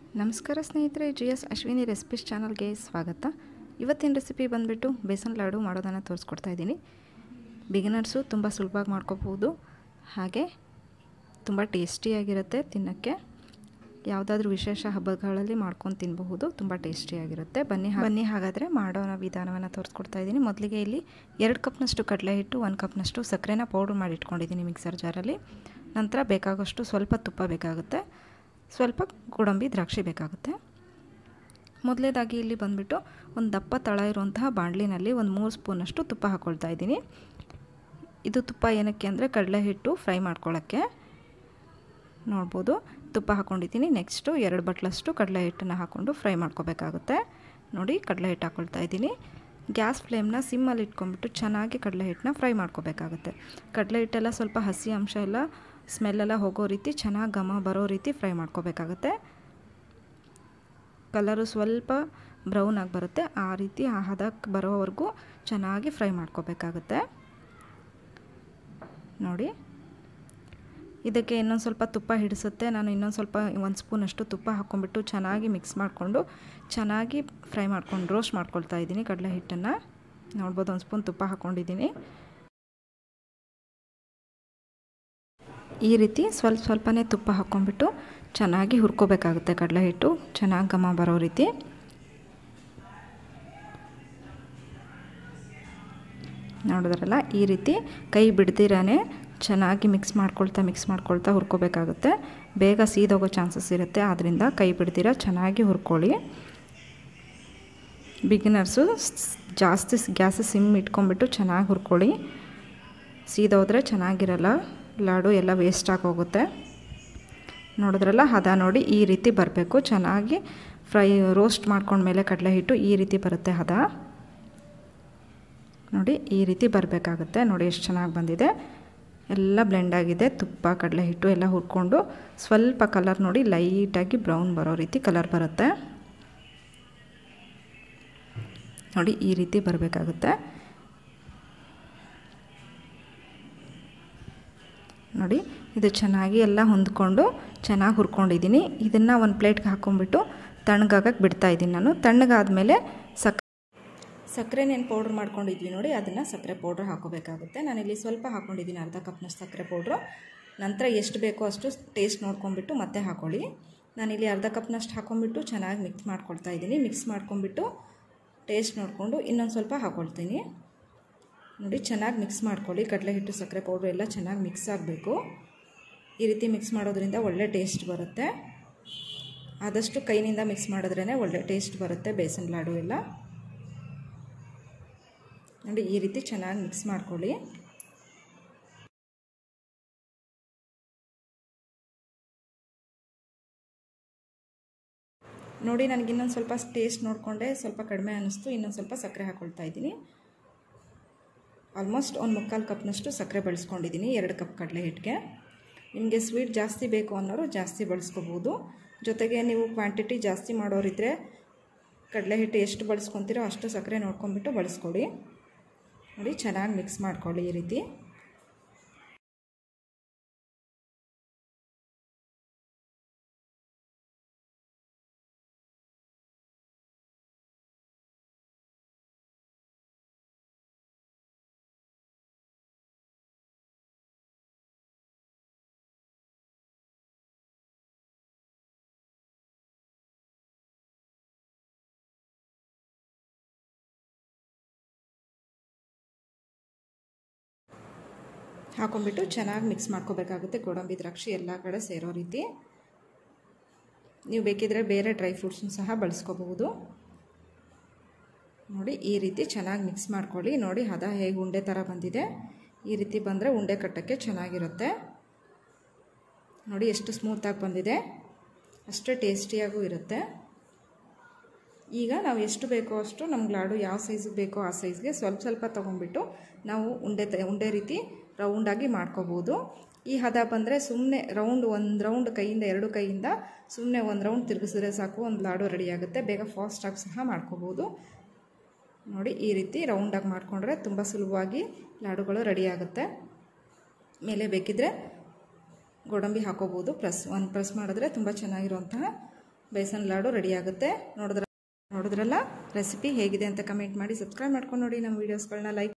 ನಮಸ್ಕಾರ ಸ್ನೇಹಿತರೆ G S Ashwini recipes ಚಾನಲ್ಗೆ ಸ್ವಾಗತ ಇವತ್ತಿನ ರೆಸಿಪಿ ಬಂದುಬಿಟ್ಟು ಬೇಸನ್ ಲಾಡು ಮಾಡೋದನ್ನು ತೋರಿಸ್ಕೊಡ್ತಾ ಇದ್ದೀನಿ ಬಿಗಿನರ್ಸು ತುಂಬ ಸುಲಭವಾಗಿ ಮಾಡ್ಕೋಬೋದು ಹಾಗೆ ತುಂಬ ಟೇಸ್ಟಿಯಾಗಿರುತ್ತೆ ತಿನ್ನೋಕ್ಕೆ ಯಾವುದಾದ್ರೂ ವಿಶೇಷ ಹಬ್ಬಗಳಲ್ಲಿ ಮಾಡ್ಕೊಂಡು ತಿನ್ನಬಹುದು ತುಂಬ ಟೇಸ್ಟಿಯಾಗಿರುತ್ತೆ ಬನ್ನಿ ಬನ್ನಿ ಹಾಗಾದರೆ ಮಾಡೋ ವಿಧಾನವನ್ನು ತೋರಿಸ್ಕೊಡ್ತಾ ಇದ್ದೀನಿ ಮೊದಲಿಗೆ ಇಲ್ಲಿ ಎರಡು ಕಪ್ನಷ್ಟು ಕಡಲೆ ಹಿಟ್ಟು ಒಂದು ಕಪ್ನಷ್ಟು ಸಕ್ಕರೆನ ಪೌಡ್ರ್ ಮಾಡಿ ಇಟ್ಕೊಂಡಿದ್ದೀನಿ ಮಿಕ್ಸರ್ ಜಾರಲ್ಲಿ ನಂತರ ಬೇಕಾಗೋಷ್ಟು ಸ್ವಲ್ಪ ತುಪ್ಪ ಬೇಕಾಗುತ್ತೆ ಸ್ವಲ್ಪ ಗೋಡಂಬಿ ದ್ರಾಕ್ಷಿ ಬೇಕಾಗುತ್ತೆ ಮೊದಲೇದಾಗಿ ಇಲ್ಲಿ ಬಂದುಬಿಟ್ಟು ಒಂದು ದಪ್ಪ ತಳ ಇರುವಂತಹ ಬಾಣಲಿನಲ್ಲಿ ಒಂದು ಮೂರು ಸ್ಪೂನಷ್ಟು ತುಪ್ಪ ಹಾಕ್ಕೊಳ್ತಾ ಇದ್ದೀನಿ ಇದು ತುಪ್ಪ ಏನಕ್ಕೆ ಅಂದರೆ ಕಡಲೆ ಹಿಟ್ಟು ಫ್ರೈ ಮಾಡ್ಕೊಳ್ಳೋಕ್ಕೆ ನೋಡ್ಬೋದು ತುಪ್ಪ ಹಾಕ್ಕೊಂಡಿದ್ದೀನಿ ನೆಕ್ಸ್ಟು ಎರಡು ಬಟ್ಲಷ್ಟು ಕಡಲೆ ಹಿಟ್ಟನ್ನು ಹಾಕ್ಕೊಂಡು ಫ್ರೈ ಮಾಡ್ಕೋಬೇಕಾಗುತ್ತೆ ನೋಡಿ ಕಡಲೆ ಹಿಟ್ಟು ಹಾಕ್ಕೊಳ್ತಾ ಇದ್ದೀನಿ ಗ್ಯಾಸ್ ಫ್ಲೇಮ್ನ ಸಿಮ್ಮಲ್ಲಿ ಇಟ್ಕೊಂಡ್ಬಿಟ್ಟು ಚೆನ್ನಾಗಿ ಕಡಲೆ ಹಿಟ್ಟನ್ನ ಫ್ರೈ ಮಾಡ್ಕೋಬೇಕಾಗುತ್ತೆ ಕಡಲೆ ಹಿಟ್ಟೆಲ್ಲ ಸ್ವಲ್ಪ ಹಸಿ ಅಂಶ ಎಲ್ಲ ಸ್ಮೆಲ್ಲೆಲ್ಲ ಹೋಗೋ ರೀತಿ ಚೆನ್ನಾಗಿ ಘಮ ಬರೋ ರೀತಿ ಫ್ರೈ ಮಾಡ್ಕೋಬೇಕಾಗತ್ತೆ ಕಲರು ಸ್ವಲ್ಪ ಬ್ರೌನ್ ಆಗಿ ಬರುತ್ತೆ ಆ ರೀತಿ ಆ ಹದಕ್ಕೆ ಬರೋವರೆಗೂ ಚೆನ್ನಾಗಿ ಫ್ರೈ ಮಾಡ್ಕೋಬೇಕಾಗುತ್ತೆ ನೋಡಿ ಇದಕ್ಕೆ ಇನ್ನೊಂದು ಸ್ವಲ್ಪ ತುಪ್ಪ ಹಿಡಿಸುತ್ತೆ ನಾನು ಇನ್ನೊಂದು ಸ್ವಲ್ಪ ಒಂದು ಸ್ಪೂನಷ್ಟು ತುಪ್ಪ ಹಾಕ್ಕೊಂಡ್ಬಿಟ್ಟು ಚೆನ್ನಾಗಿ ಮಿಕ್ಸ್ ಮಾಡಿಕೊಂಡು ಚೆನ್ನಾಗಿ ಫ್ರೈ ಮಾಡ್ಕೊಂಡು ರೋಸ್ಟ್ ಮಾಡ್ಕೊಳ್ತಾ ಇದ್ದೀನಿ ಕಡಲೆ ಹಿಟ್ಟನ್ನು ನೋಡ್ಬೋದು ಒಂದು ಸ್ಪೂನ್ ತುಪ್ಪ ಹಾಕ್ಕೊಂಡಿದ್ದೀನಿ ಈ ರೀತಿ ಸ್ವಲ್ಪ ಸ್ವಲ್ಪನೇ ತುಪ್ಪ ಹಾಕ್ಕೊಂಡ್ಬಿಟ್ಟು ಚೆನ್ನಾಗಿ ಹುರ್ಕೋಬೇಕಾಗುತ್ತೆ ಕಡಲೆ ಹಿಟ್ಟು ಚೆನ್ನಾಗಿ ಘಮ ಬರೋ ರೀತಿ ನೋಡಿದ್ರಲ್ಲ ಈ ರೀತಿ ಕೈ ಬಿಡ್ದಿರಾನೆ ಚೆನ್ನಾಗಿ ಮಿಕ್ಸ್ ಮಾಡ್ಕೊಳ್ತಾ ಮಿಕ್ಸ್ ಮಾಡ್ಕೊಳ್ತಾ ಹುರ್ಕೋಬೇಕಾಗುತ್ತೆ ಬೇಗ ಸೀದೋಗೋ ಚಾನ್ಸಸ್ ಇರುತ್ತೆ ಆದ್ದರಿಂದ ಕೈ ಬಿಡ್ದಿರ ಚೆನ್ನಾಗಿ ಹುರ್ಕೊಳ್ಳಿ ಬಿಗಿನರ್ಸು ಜಾಸ್ತಿ ಗ್ಯಾಸ್ ಸಿಮ್ ಇಟ್ಕೊಂಡ್ಬಿಟ್ಟು ಚೆನ್ನಾಗಿ ಹುರ್ಕೊಳ್ಳಿ ಸೀದೋದ್ರೆ ಚೆನ್ನಾಗಿರಲ್ಲ ಲಾಡು ಎಲ್ಲ ವೇಸ್ಟ್ ಆಗೋಗುತ್ತೆ ನೋಡಿದ್ರಲ್ಲ ಹದ ನೋಡಿ ಈ ರೀತಿ ಬರಬೇಕು ಚೆನ್ನಾಗಿ ಫ್ರೈ ರೋಸ್ಟ್ ಮಾಡ್ಕೊಂಡ್ಮೇಲೆ ಕಡಲೆ ಹಿಟ್ಟು ಈ ರೀತಿ ಬರುತ್ತೆ ಹದ ನೋಡಿ ಈ ರೀತಿ ಬರಬೇಕಾಗುತ್ತೆ ನೋಡಿ ಎಷ್ಟು ಚೆನ್ನಾಗಿ ಬಂದಿದೆ ಎಲ್ಲ ಬ್ಲೆಂಡ್ ಆಗಿದೆ ತುಪ್ಪ ಕಡಲೆ ಹಿಟ್ಟು ಎಲ್ಲ ಹುರ್ಕೊಂಡು ಸ್ವಲ್ಪ ಕಲರ್ ನೋಡಿ ಲೈಟಾಗಿ ಬ್ರೌನ್ ಬರೋ ರೀತಿ ಕಲರ್ ಬರುತ್ತೆ ನೋಡಿ ಈ ರೀತಿ ಬರಬೇಕಾಗುತ್ತೆ ನೋಡಿ ಇದು ಚೆನ್ನಾಗಿ ಎಲ್ಲ ಹೊಂದ್ಕೊಂಡು ಚೆನ್ನಾಗಿ ಹುರ್ಕೊಂಡಿದ್ದೀನಿ ಇದನ್ನು ಒಂದು ಪ್ಲೇಟ್ಗೆ ಹಾಕ್ಕೊಂಡ್ಬಿಟ್ಟು ತಣ್ಣಗಾಗಕ್ಕೆ ಬಿಡ್ತಾ ಇದ್ದೀನಿ ನಾನು ತಣ್ಣಗಾದಮೇಲೆ ಸಕ್ ಸಕ್ಕರೆನೇನು ಪೌಡ್ರ್ ಮಾಡ್ಕೊಂಡಿದ್ವಿ ನೋಡಿ ಅದನ್ನು ಸಕ್ಕರೆ ಪೌಡ್ರ್ ಹಾಕೋಬೇಕಾಗುತ್ತೆ ನಾನಿಲ್ಲಿ ಸ್ವಲ್ಪ ಹಾಕ್ಕೊಂಡಿದ್ದೀನಿ ಅರ್ಧ ಕಪ್ನಷ್ಟು ಸಕ್ಕರೆ ಪೌಡ್ರು ನಂತರ ಎಷ್ಟು ಬೇಕೋ ಅಷ್ಟು ಟೇಸ್ಟ್ ನೋಡ್ಕೊಂಬಿಟ್ಟು ಮತ್ತೆ ಹಾಕ್ಕೊಳ್ಳಿ ನಾನಿಲ್ಲಿ ಅರ್ಧ ಕಪ್ನಷ್ಟು ಹಾಕ್ಕೊಂಬಿಟ್ಟು ಚೆನ್ನಾಗಿ ಮಿಕ್ಸ್ ಮಾಡ್ಕೊಳ್ತಾ ಇದ್ದೀನಿ ಮಿಕ್ಸ್ ಮಾಡ್ಕೊಂಬಿಟ್ಟು ಟೇಸ್ಟ್ ನೋಡಿಕೊಂಡು ಇನ್ನೊಂದು ಸ್ವಲ್ಪ ಹಾಕ್ಕೊಳ್ತೀನಿ ನೋಡಿ ಚೆನ್ನಾಗಿ ಮಿಕ್ಸ್ ಮಾಡ್ಕೊಳ್ಳಿ ಕಡಲೆ ಹಿಟ್ಟು ಸಕ್ಕರೆ ಪೌಡ್ರ್ ಎಲ್ಲ ಚೆನ್ನಾಗಿ ಮಿಕ್ಸ್ ಆಗಬೇಕು ಈ ರೀತಿ ಮಿಕ್ಸ್ ಮಾಡೋದ್ರಿಂದ ಒಳ್ಳೆ ಟೇಸ್ಟ್ ಬರುತ್ತೆ ಆದಷ್ಟು ಕೈನಿಂದ ಮಿಕ್ಸ್ ಮಾಡಿದ್ರೇ ಒಳ್ಳೆ ಟೇಸ್ಟ್ ಬರುತ್ತೆ ಬೇಸನ್ ಲಾಡು ಎಲ್ಲ ನೋಡಿ ಈ ರೀತಿ ಚೆನ್ನಾಗಿ ಮಿಕ್ಸ್ ಮಾಡ್ಕೊಳ್ಳಿ ನೋಡಿ ನನಗೆ ಇನ್ನೊಂದು ಸ್ವಲ್ಪ ಟೇಸ್ಟ್ ನೋಡಿಕೊಂಡೆ ಸ್ವಲ್ಪ ಕಡಿಮೆ ಅನ್ನಿಸ್ತು ಇನ್ನೊಂದು ಸ್ವಲ್ಪ ಸಕ್ಕರೆ ಹಾಕ್ಕೊಳ್ತಾ ಇದ್ದೀನಿ ಆಲ್ಮೋಸ್ಟ್ ಒಂದು ಮುಕ್ಕಾಲು ಕಪ್ನಷ್ಟು ಸಕ್ಕರೆ ಬಳಸ್ಕೊಂಡಿದ್ದೀನಿ ಎರಡು ಕಪ್ ಕಡಲೆ ಹಿಟ್ಟಿಗೆ ನಿಮಗೆ ಸ್ವೀಟ್ ಜಾಸ್ತಿ ಬೇಕು ಅನ್ನೋರು ಜಾಸ್ತಿ ಬಳಸ್ಕೋಬೋದು ಜೊತೆಗೆ ನೀವು ಕ್ವಾಂಟಿಟಿ ಜಾಸ್ತಿ ಮಾಡೋರಿದ್ದರೆ ಕಡಲೆ ಹಿಟ್ಟು ಎಷ್ಟು ಬಳಸ್ಕೊತೀರೋ ಅಷ್ಟು ಸಕ್ಕರೆ ನೋಡ್ಕೊಂಬಿಟ್ಟು ಬಳಸ್ಕೊಡಿ ನೋಡಿ ಚೆನ್ನಾಗಿ ಮಿಕ್ಸ್ ಮಾಡ್ಕೊಳ್ಳಿ ಈ ರೀತಿ ಹಾಕೊಂಡ್ಬಿಟ್ಟು ಚೆನ್ನಾಗಿ ಮಿಕ್ಸ್ ಮಾಡ್ಕೋಬೇಕಾಗುತ್ತೆ ಗೋಡಂಬಿ ದ್ರಾಕ್ಷಿ ಎಲ್ಲ ಕಡೆ ಸೇರೋ ರೀತಿ ನೀವು ಬೇಕಿದ್ರೆ ಬೇರೆ ಡ್ರೈ ಫ್ರೂಟ್ಸನ್ನು ಸಹ ಬಳಸ್ಕೋಬಹುದು ನೋಡಿ ಈ ರೀತಿ ಚೆನ್ನಾಗಿ ಮಿಕ್ಸ್ ಮಾಡ್ಕೊಳ್ಳಿ ನೋಡಿ ಹದ ಹೇಗೆ ಉಂಡೆ ಥರ ಬಂದಿದೆ ಈ ರೀತಿ ಬಂದರೆ ಉಂಡೆ ಕಟ್ಟೋಕ್ಕೆ ಚೆನ್ನಾಗಿರುತ್ತೆ ನೋಡಿ ಎಷ್ಟು ಸ್ಮೂತಾಗಿ ಬಂದಿದೆ ಅಷ್ಟೇ ಟೇಸ್ಟಿಯಾಗೂ ಇರುತ್ತೆ ಈಗ ನಾವು ಎಷ್ಟು ಬೇಕೋ ಅಷ್ಟು ನಮ್ಗೆ ಲಾಡು ಯಾವ ಸೈಜಿಗೆ ಬೇಕೋ ಆ ಸೈಜ್ಗೆ ಸ್ವಲ್ಪ ಸ್ವಲ್ಪ ತೊಗೊಂಡ್ಬಿಟ್ಟು ನಾವು ಉಂಡೆ ತ ಉಂಡೆ ರೀತಿ ರೌಂಡಾಗಿ ಮಾಡ್ಕೋಬೋದು ಈ ಹದ ಬಂದರೆ ಸುಮ್ಮನೆ ರೌಂಡ್ ಒಂದು ರೌಂಡ್ ಕೈಯಿಂದ ಎರಡು ಕೈಯಿಂದ ಸುಮ್ಮನೆ ಒಂದು ರೌಂಡ್ ತಿರುಗಿಸಿದ್ರೆ ಸಾಕು ಒಂದು ಲಾಡು ರೆಡಿಯಾಗುತ್ತೆ ಬೇಗ ಫಾಸ್ಟಾಗಿ ಸಹ ಮಾಡ್ಕೋಬೋದು ನೋಡಿ ಈ ರೀತಿ ರೌಂಡಾಗಿ ಮಾಡಿಕೊಂಡ್ರೆ ತುಂಬ ಸುಲಭವಾಗಿ ಲಾಡುಗಳು ರೆಡಿಯಾಗುತ್ತೆ ಮೇಲೆ ಬೇಕಿದ್ದರೆ ಗೋಡಂಬಿ ಹಾಕೋಬೋದು ಪ್ರೆಸ್ ಒಂದು ಪ್ರೆಸ್ ಮಾಡಿದ್ರೆ ತುಂಬ ಚೆನ್ನಾಗಿರುವಂತಹ ಬೇಸನ್ ಲಾಡು ರೆಡಿ ಆಗುತ್ತೆ ನೋಡಿದ್ರ ನೋಡಿದ್ರಲ್ಲ ರೆಸಿಪಿ ಹೇಗಿದೆ ಅಂತ ಕಮೆಂಟ್ ಮಾಡಿ ಸಬ್ಸ್ಕ್ರೈಬ್ ಮಾಡ್ಕೊಂಡು ನೋಡಿ ನಮ್ಮ ವೀಡಿಯೋಸ್ಗಳನ್ನ ಲೈಕ್